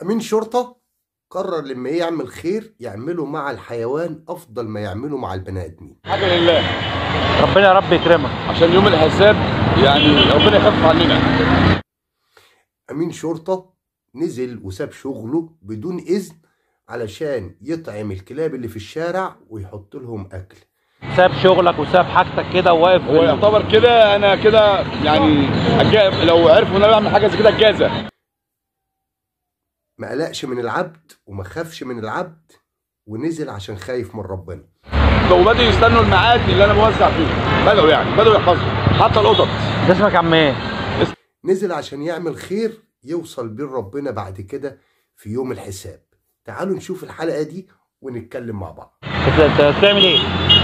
أمين شرطة قرر لما يعمل خير يعمله مع الحيوان أفضل ما يعمله مع البني آدمين حاجه لله ربنا يا رب يكرمك عشان يوم الحساب يعني ربنا يخفف عننا أمين شرطة نزل وساب شغله بدون إذن علشان يطعم الكلاب اللي في الشارع ويحط لهم أكل ساب شغلك وساب حاجتك كده وواقف هو يعتبر كده انا كده يعني أجا- لو عرفوا ان انا بعمل حاجه زي كده الجازه ما قلقش من العبد وما خافش من العبد ونزل عشان خايف من ربنا لو بدأوا يستنوا الميعاد اللي انا بوزع فيه بدأوا يعني بدأوا يحفظوا حتى القطط ده اسمك يا عم ايه؟ نزل عشان يعمل خير يوصل بيه ربنا بعد كده في يوم الحساب تعالوا نشوف الحلقة دي ونتكلم مع بعض بت- بت- بتعمل ايه؟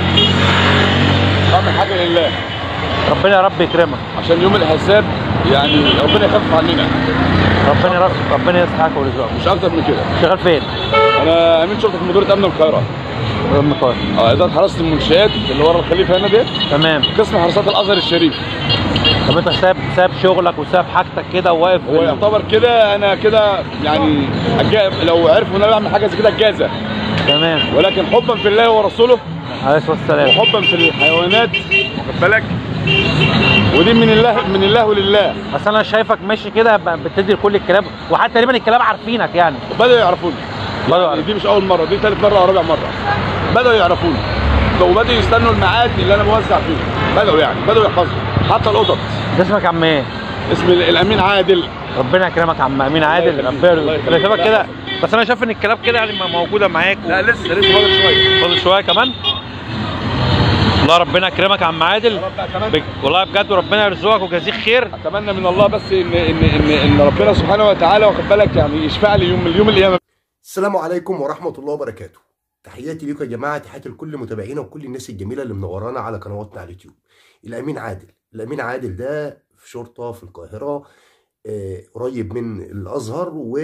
بعمل حاجه لله ربنا يا رب يكرمك عشان يوم الحساب يعني ربنا يخفف عننا ربنا يا رب ربنا يصحك ويرزقك مش اكتر من كده شغال فين؟ انا امين شرطه في مديريه امن القاهره ام طارق اه اداره حراسه المنشآت اللي ورا الخليفه هنا ديت تمام قسم حراسات الازهر الشريف طب انت ساب ساب شغلك وساب حاجتك كده وواقف هو يعتبر كده انا كده يعني أجا- لو عرفوا ان انا بعمل حاجه زي كده الجازه تمام ولكن حبا في الله ورسوله عليه الصلاه والسلام وحبا في الحيوانات واخد بالك ودي من الله من الله ولله اصل انا شايفك ماشي كده ب- بتدي لكل الكلاب وحتى تقريبا الكلاب عارفينك يعني بدأوا يعرفوني بدأوا يعني يعرفوا. دي مش اول مره دي ثالث مره او رابع مره بدأوا يعرفوني لو بدأوا يستنوا الميعاد اللي انا بوزع فيه بدأوا يعني بدأوا يحفظوا حتى القطط ده اسمك يا عم ايه؟ اسم ال- الامين عادل ربنا يكرمك يا عم امين عادل يخليك. ربنا الله يرزقك. يخليك. انا شايفك كده بس انا شايف ان الكلاب كده يعني م- موجوده معاك و- لا لسه لسه فاضل شويه فاضل شويه كمان الله ربنا يكرمك يا عم عادل يا رب اتمنى بك- والله بجد وربنا يرزقك ويجازيك خير اتمنى من الله بس ان ان ان, إن ربنا سبحانه وتعالى واخد بالك يعني يشفع لي يوم اليوم القيامه السلام عليكم ورحمة الله وبركاته تحياتي لكم يا جماعة تحياتي لكل متابعينا وكل الناس الجميلة اللي منورانا على قنواتنا على اليوتيوب الأمين عادل الأمين عادل ده في شرطة في القاهرة آه، قريب من الأزهر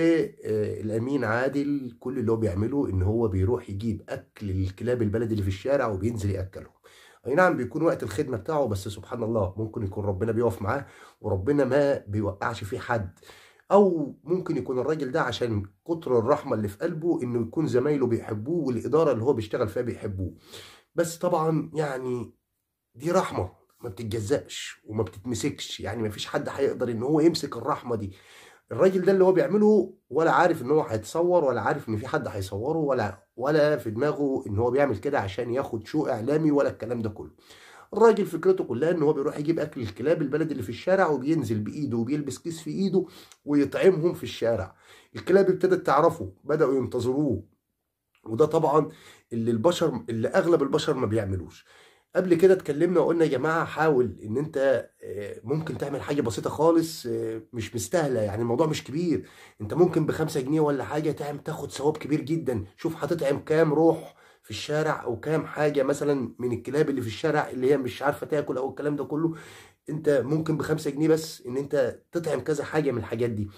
والأمين عادل كل اللي هو بيعمله إن هو بيروح يجيب أكل للكلاب البلد اللي في الشارع وبينزل يأكلهم أي نعم بيكون وقت الخدمة بتاعه بس سبحان الله ممكن يكون ربنا بيقف معاه وربنا ما بيوقعش فيه حد او ممكن يكون الراجل ده عشان كتر الرحمه اللي في قلبه انه يكون زمايله بيحبوه والاداره اللي هو بيشتغل فيها بيحبوه بس طبعا يعني دي رحمه ما بتتجزأش وما بتتمسكش يعني ما فيش حد هيقدر ان هو يمسك الرحمه دي الراجل ده اللي هو بيعمله ولا عارف ان هو هيتصور ولا عارف ان في حد هيصوره ولا ولا في دماغه ان هو بيعمل كده عشان ياخد شو اعلامي ولا الكلام ده كله الراجل فكرته كلها ان هو بيروح يجيب اكل الكلاب البلد اللي في الشارع وبينزل بايده وبيلبس كيس في ايده ويطعمهم في الشارع الكلاب ابتدت تعرفه بدأوا ينتظروه وده طبعا اللي البشر اللي اغلب البشر ما بيعملوش قبل كده اتكلمنا وقلنا يا جماعه حاول ان انت آه، ممكن تعمل حاجه بسيطه خالص آه، مش مستاهله يعني الموضوع مش كبير انت ممكن بخمسة جنيه ولا حاجه تعمل تاخد ثواب كبير جدا شوف هتطعم كام روح في الشارع او كام حاجه مثلا من الكلاب اللي في الشارع اللي هي مش عارفه تاكل او الكلام ده كله انت ممكن بخمسة جنيه بس ان انت تطعم كذا حاجه من الحاجات دي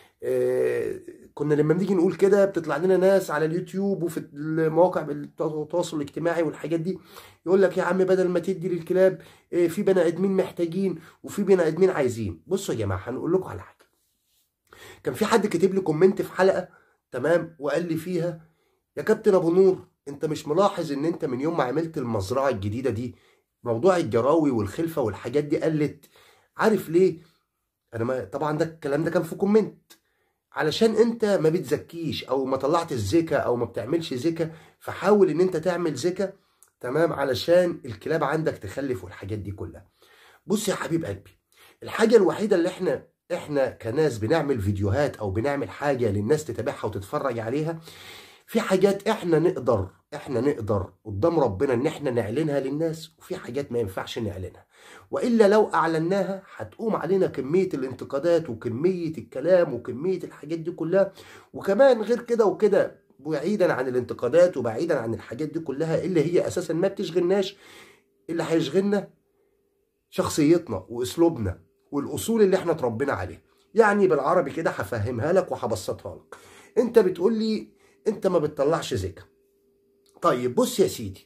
آه، كنا لما بنيجي نقول كده بتطلع لنا ناس على اليوتيوب وفي المواقع التواصل الاجتماعي والحاجات دي يقول لك يا عم بدل ما تدي للكلاب آه، في بني ادمين محتاجين وفي بني ادمين عايزين بصوا يا جماعه هنقول لكم على حاجه كان في حد كاتب لي كومنت في حلقه تمام وقال لي فيها يا كابتن ابو نور انت مش ملاحظ ان انت من يوم ما عملت المزرعه الجديده دي موضوع الجراوي والخلفه والحاجات دي قلت عارف ليه انا ما طبعا ده الكلام ده كان في كومنت علشان انت ما بتزكيش او ما طلعتش زكا او ما بتعملش زكا فحاول ان انت تعمل زكا تمام علشان الكلاب عندك تخلف والحاجات دي كلها بص يا حبيب قلبي الحاجه الوحيده اللي احنا احنا كناس بنعمل فيديوهات او بنعمل حاجه للناس تتابعها وتتفرج عليها في حاجات احنا نقدر احنا نقدر قدام ربنا ان احنا نعلنها للناس وفي حاجات ما ينفعش نعلنها والا لو اعلناها هتقوم علينا كميه الانتقادات وكميه الكلام وكميه الحاجات دي كلها وكمان غير كده وكده بعيدا عن الانتقادات وبعيدا عن الحاجات دي كلها اللي هي اساسا ما بتشغلناش اللي هيشغلنا شخصيتنا واسلوبنا والاصول اللي احنا اتربينا عليها يعني بالعربي كده هفهمها لك وهبسطها لك انت بتقول لي انت ما بتطلعش زكا طيب بص يا سيدي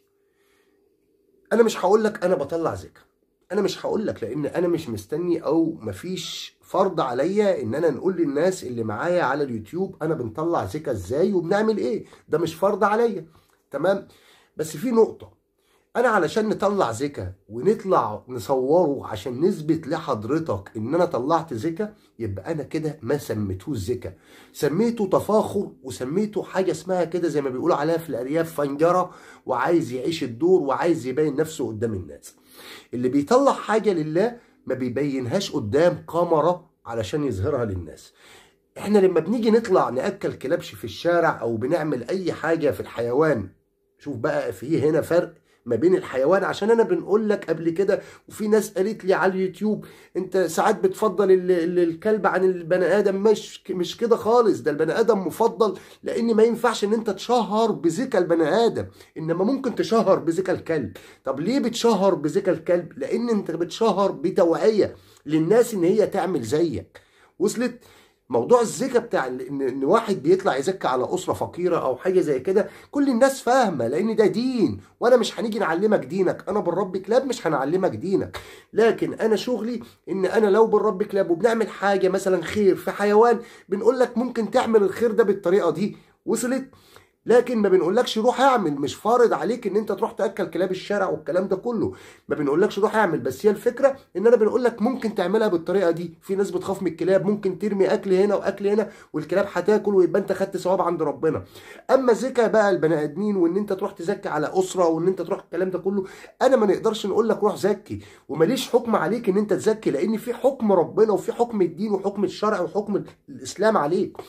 انا مش هقول لك انا بطلع زكا انا مش هقول لك لان انا مش مستني او مفيش فرض عليا ان انا نقول للناس اللي معايا على اليوتيوب انا بنطلع زكا ازاي وبنعمل ايه ده مش فرض عليا تمام بس في نقطة انا علشان نطلع زكا ونطلع نصوره عشان نثبت لحضرتك ان انا طلعت زكا يبقى انا كده ما سميتهوش زكا سميته تفاخر وسميته حاجه اسمها كده زي ما بيقولوا عليها في الارياف فنجره وعايز يعيش الدور وعايز يبين نفسه قدام الناس اللي بيطلع حاجه لله ما بيبينهاش قدام كاميرا علشان يظهرها للناس احنا لما بنيجي نطلع ناكل كلبش في الشارع او بنعمل اي حاجه في الحيوان شوف بقى في هنا فرق ما بين الحيوان عشان انا بنقول لك قبل كده وفي ناس قالت لي على اليوتيوب انت ساعات بتفضل ال- ال- الكلب عن البني ادم مش مش كده خالص ده البني ادم مفضل لان ما ينفعش ان انت تشهر بذكى البني ادم انما ممكن تشهر بذكى الكلب طب ليه بتشهر بذكى الكلب لان انت بتشهر بتوعيه للناس ان هي تعمل زيك وصلت موضوع الزكا بتاع ال- ان ان واحد بيطلع يزكي على اسره فقيره او حاجه زي كده كل الناس فاهمه لان ده دين وانا مش هنيجي نعلمك دينك انا بنربي كلاب مش هنعلمك دينك لكن انا شغلي ان انا لو بنربي كلاب وبنعمل حاجه مثلا خير في حيوان بنقول لك ممكن تعمل الخير ده بالطريقه دي وصلت لكن ما بنقولكش روح اعمل مش فارض عليك ان انت تروح تاكل كلاب الشارع والكلام ده كله ما بنقولكش روح اعمل بس هي الفكره ان انا بنقولك ممكن تعملها بالطريقه دي في ناس بتخاف من الكلاب ممكن ترمي اكل هنا واكل هنا والكلاب هتاكل ويبقى انت خدت ثواب عند ربنا اما زكا بقى البني ادمين وان انت تروح تزكي على اسره وان انت تروح الكلام ده كله انا ما نقدرش نقول لك روح زكي وماليش حكم عليك ان انت تزكي لان في حكم ربنا وفي حكم الدين وحكم الشرع وحكم الاسلام عليك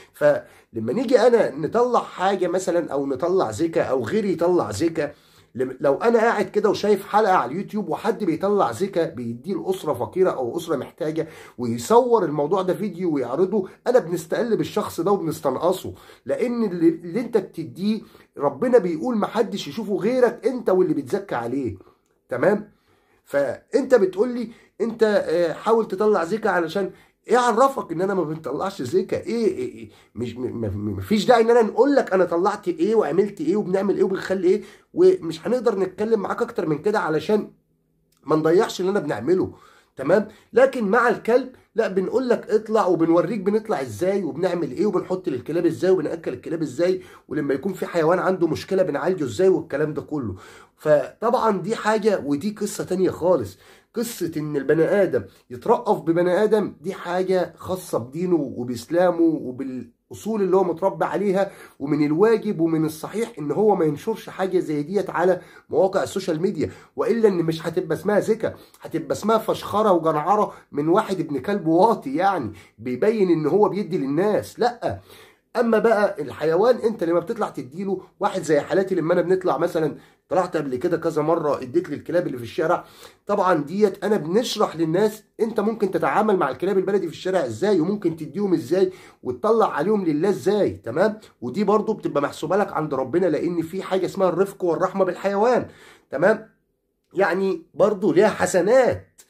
فلما نيجي انا نطلع حاجه مثلا او نطلع زكا او غيري يطلع زكا لم- لو انا قاعد كده وشايف حلقه على اليوتيوب وحد بيطلع زكا بيديه لاسره فقيره او اسره محتاجه ويصور الموضوع ده فيديو ويعرضه انا بنستقل بالشخص ده وبنستنقصه لان اللي, اللي انت بتديه ربنا بيقول محدش يشوفه غيرك انت واللي بتزكى عليه تمام فانت بتقول لي انت آه، حاول تطلع زكا علشان ايه عرفك ان انا ما بنطلعش زكا ايه, إيه, إيه مش م- م- مفيش داعي ان انا نقول لك انا طلعت ايه وعملت ايه وبنعمل ايه وبنخلي ايه ومش هنقدر نتكلم معاك اكتر من كده علشان ما نضيعش اللي انا بنعمله تمام لكن مع الكلب لا بنقول لك اطلع وبنوريك بنطلع ازاي وبنعمل ايه وبنحط للكلاب ازاي وبناكل الكلاب ازاي ولما يكون في حيوان عنده مشكله بنعالجه ازاي والكلام ده كله فطبعا دي حاجه ودي قصه تانية خالص قصة إن البني آدم يترأف ببني آدم دي حاجة خاصة بدينه وبإسلامه وبالأصول اللي هو متربى عليها ومن الواجب ومن الصحيح إن هو ما ينشرش حاجة زي ديت على مواقع السوشيال ميديا وإلا إن مش هتبقى اسمها زكا هتبقى اسمها فشخرة وجنعرة من واحد ابن كلب واطي يعني بيبين إن هو بيدي للناس لأ اما بقى الحيوان انت لما بتطلع تديله واحد زي حالاتي لما انا بنطلع مثلا طلعت قبل كده كذا مره اديت للكلاب اللي في الشارع طبعا ديت انا بنشرح للناس انت ممكن تتعامل مع الكلاب البلدي في الشارع ازاي وممكن تديهم ازاي وتطلع عليهم لله ازاي تمام ودي برضو بتبقى محسوبه لك عند ربنا لان في حاجه اسمها الرفق والرحمه بالحيوان تمام يعني برضو ليها حسنات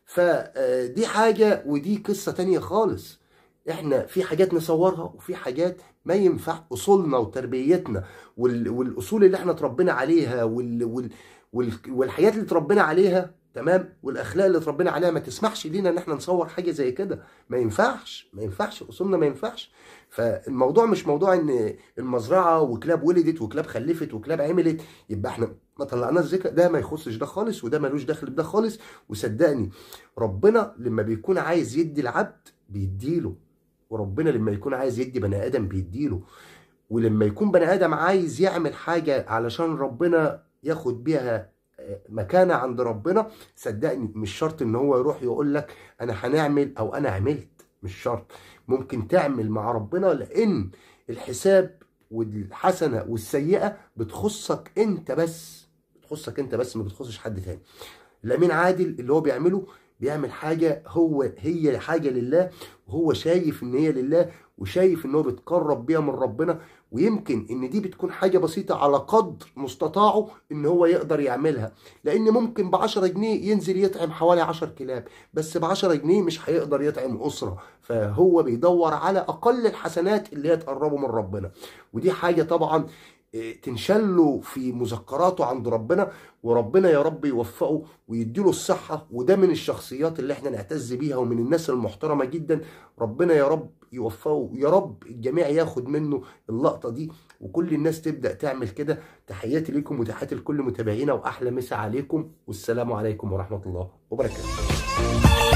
فدي حاجه ودي قصه تانية خالص احنا في حاجات نصورها وفي حاجات ما ينفع اصولنا وتربيتنا وال... والاصول اللي احنا اتربينا عليها وال... وال... وال... والحاجات اللي اتربينا عليها تمام والاخلاق اللي اتربينا عليها ما تسمحش لينا ان احنا نصور حاجه زي كده ما ينفعش ما ينفعش اصولنا ما ينفعش فالموضوع مش موضوع ان المزرعه وكلاب ولدت وكلاب خلفت وكلاب عملت يبقى احنا ما طلعناش ذكر ده ما يخصش ده خالص وده ملوش دخل بده خالص وصدقني ربنا لما بيكون عايز يدي العبد بيديله وربنا لما يكون عايز يدي بني ادم بيديله ولما يكون بني ادم عايز يعمل حاجه علشان ربنا ياخد بيها آه، مكانه عند ربنا صدقني مش شرط ان هو يروح يقول لك انا هنعمل او انا عملت مش شرط ممكن تعمل مع ربنا لان الحساب والحسنه والسيئه بتخصك انت بس بتخصك انت بس ما بتخصش حد تاني الامين عادل اللي هو بيعمله بيعمل حاجه هو هي حاجه لله وهو شايف ان هي لله وشايف ان هو بيتقرب بيها من ربنا ويمكن ان دي بتكون حاجه بسيطه على قدر مستطاعه ان هو يقدر يعملها لان ممكن ب 10 جنيه ينزل يطعم حوالي 10 كلاب بس ب 10 جنيه مش هيقدر يطعم اسره فهو بيدور على اقل الحسنات اللي هي تقربه من ربنا ودي حاجه طبعا إيه، تنشله في مذكراته عند ربنا وربنا يا رب يوفقه ويديله الصحة وده من الشخصيات اللي احنا نعتز بيها ومن الناس المحترمة جدا ربنا يا رب يوفقه يا رب الجميع ياخد منه اللقطة دي وكل الناس تبدأ تعمل كده تحياتي لكم وتحياتي لكل متابعينا وأحلى مسا عليكم والسلام عليكم ورحمة الله وبركاته